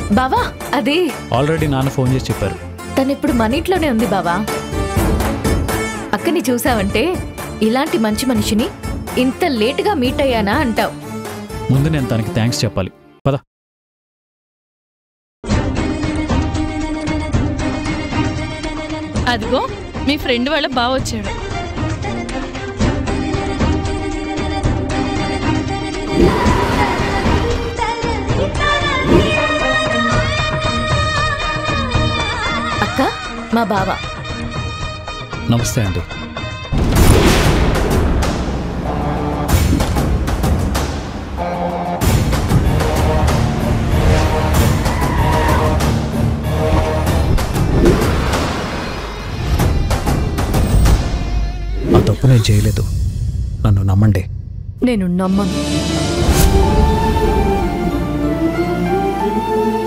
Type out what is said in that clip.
బావా అది ఆల్రెడీ నాన్న ఫోన్ చేసి చెప్పారు తనిప్పుడు మన ఇంట్లోనే ఉంది బావా అక్కని చూసావంటే ఇలాంటి మంచి మనిషిని ఇంత లేటుగా మీట్ అయ్యానా అంటావు ముందు నేను తనకి థ్యాంక్స్ చెప్పాలి పద అదిగో మీ ఫ్రెండ్ వాళ్ళ బావ వచ్చాడు అక్క మా బావ నమస్తే అండి ఆ తప్పు నేను చేయలేదు నన్ను నమ్మండి నేను నమ్మను